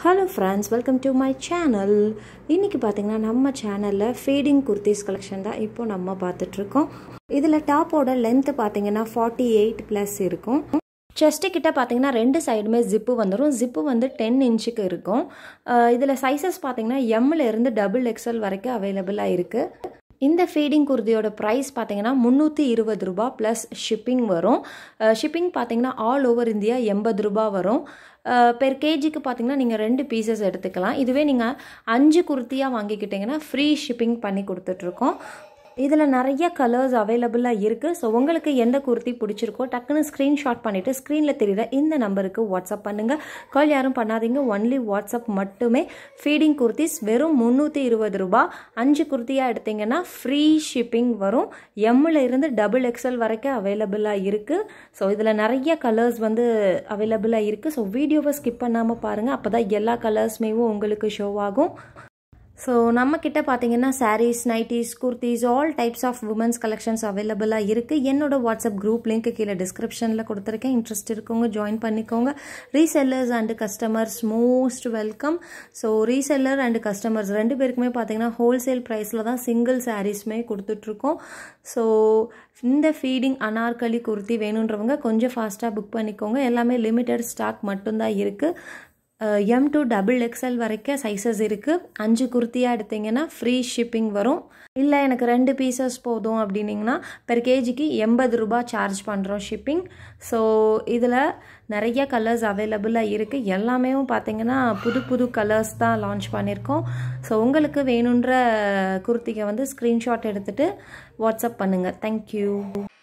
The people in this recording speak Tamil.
hello friends welcome to my channel இன்றைக்கி பார்த்தீங்கன்னா நம்ம சேனலில் ஃபேடிங் குர்த்திஸ் கலெக்ஷன் தான் இப்போ நம்ம பார்த்துட்ருக்கோம் இதில் டாப்போட லென்த்து பார்த்தீங்கன்னா ஃபார்ட்டி எயிட் ப்ளஸ் இருக்கும் செஸ்ட்டு கிட்ட பார்த்தீங்கன்னா ரெண்டு சைடுமே ஜிப்பு வந்துடும் ஜிப்பு வந்து டென் இன்ச்சுக்கு இருக்கும் இதில் சைஸஸ் பார்த்தீங்கன்னா எம்மில் இருந்து டபுள் எக்ஸல் வரைக்கும் அவைலபிளாக இருக்குது இந்த ஃபீடிங் குர்தியோட ப்ரைஸ் பார்த்தீங்கன்னா முந்நூற்றி இருபது ரூபா ப்ளஸ் ஷிப்பிங் வரும் ஷிப்பிங் பார்த்தீங்கன்னா ஆல் ஓவர் இந்தியா எண்பது ரூபா வரும் பெர் கேஜிக்கு பார்த்தீங்கன்னா நீங்கள் ரெண்டு பீசஸ் எடுத்துக்கலாம் இதுவே நீங்கள் அஞ்சு குர்த்தியாக வாங்கிக்கிட்டிங்கன்னா ஃப்ரீ ஷிப்பிங் பண்ணி கொடுத்துட்ருக்கோம் இதில் நிறைய கலர்ஸ் அவைலபிளாக இருக்குது ஸோ உங்களுக்கு எந்த குர்த்தி பிடிச்சிருக்கோ டக்குன்னு ஸ்க்ரீன்ஷாட் பண்ணிவிட்டு ஸ்க்ரீனில் தெரியுற இந்த நம்பருக்கு வாட்ஸ்அப் பண்ணுங்கள் கால் யாரும் பண்ணாதீங்க ஒன்லி வாட்ஸ்அப் மட்டுமே ஃபீடிங் குர்த்திஸ் வெறும் முந்நூற்றி இருபது ரூபா அஞ்சு குர்த்தியாக எடுத்திங்கன்னா ஃப்ரீ ஷிப்பிங் வரும் எம்மில் இருந்து டபுள் எக்ஸல் வரைக்கும் அவைலபிளாக இருக்குது ஸோ இதில் நிறைய கலர்ஸ் வந்து அவைலபிளாக இருக்குது ஸோ வீடியோவை ஸ்கிப் பண்ணாமல் பாருங்கள் அப்போ தான் எல்லா கலர்ஸ்மேவும் உங்களுக்கு ஷோ ஆகும் ஸோ நம்மக்கிட்ட பார்த்தீங்கன்னா saris nighties kurtis all types of women's collections அவைலபிளாக இருக்குது என்னோட வாட்ஸ்அப் குரூப் லிங்க் கீழே டிஸ்கிரிப்ஷனில் கொடுத்துருக்கேன் இன்ட்ரெஸ்ட் இருக்கவங்க ஜாயின் பண்ணிக்கோங்க resellers and customers most welcome so reseller and customers ரெண்டு பேருக்குமே பார்த்தீங்கன்னா ஹோல்சேல் ப்ரைஸில் தான் சிங்கிள் சாரீஸுமே கொடுத்துட்ருக்கோம் ஸோ இந்த ஃபீடிங் அனார்கலி குர்த்தி வேணுன்றவங்க கொஞ்சம் ஃபாஸ்ட்டாக புக் பண்ணிக்கோங்க எல்லாமே லிமிட்டட் ஸ்டாக் மட்டும்தான் இருக்குது எம் டு டபுள் எக்ஸ்எல் வரைக்கும் சைஸஸ் இருக்குது அஞ்சு குர்த்தியாக எடுத்திங்கன்னா ஃப்ரீ ஷிப்பிங் வரும் இல்லை எனக்கு ரெண்டு பீசஸ் போதும் அப்படின்னிங்கன்னா பெர் கேஜிக்கு எண்பது ரூபா சார்ஜ் பண்ணுறோம் ஷிப்பிங் ஸோ இதில் நிறைய கலர்ஸ் அவைலபிளாக இருக்குது எல்லாமே பார்த்திங்கன்னா புது புது கலர்ஸ் தான் லான்ச் பண்ணியிருக்கோம் ஸோ உங்களுக்கு வேணுன்ற குர்த்திகை வந்து ஸ்க்ரீன்ஷாட் எடுத்துகிட்டு வாட்ஸ்அப் பண்ணுங்கள் தேங்க்யூ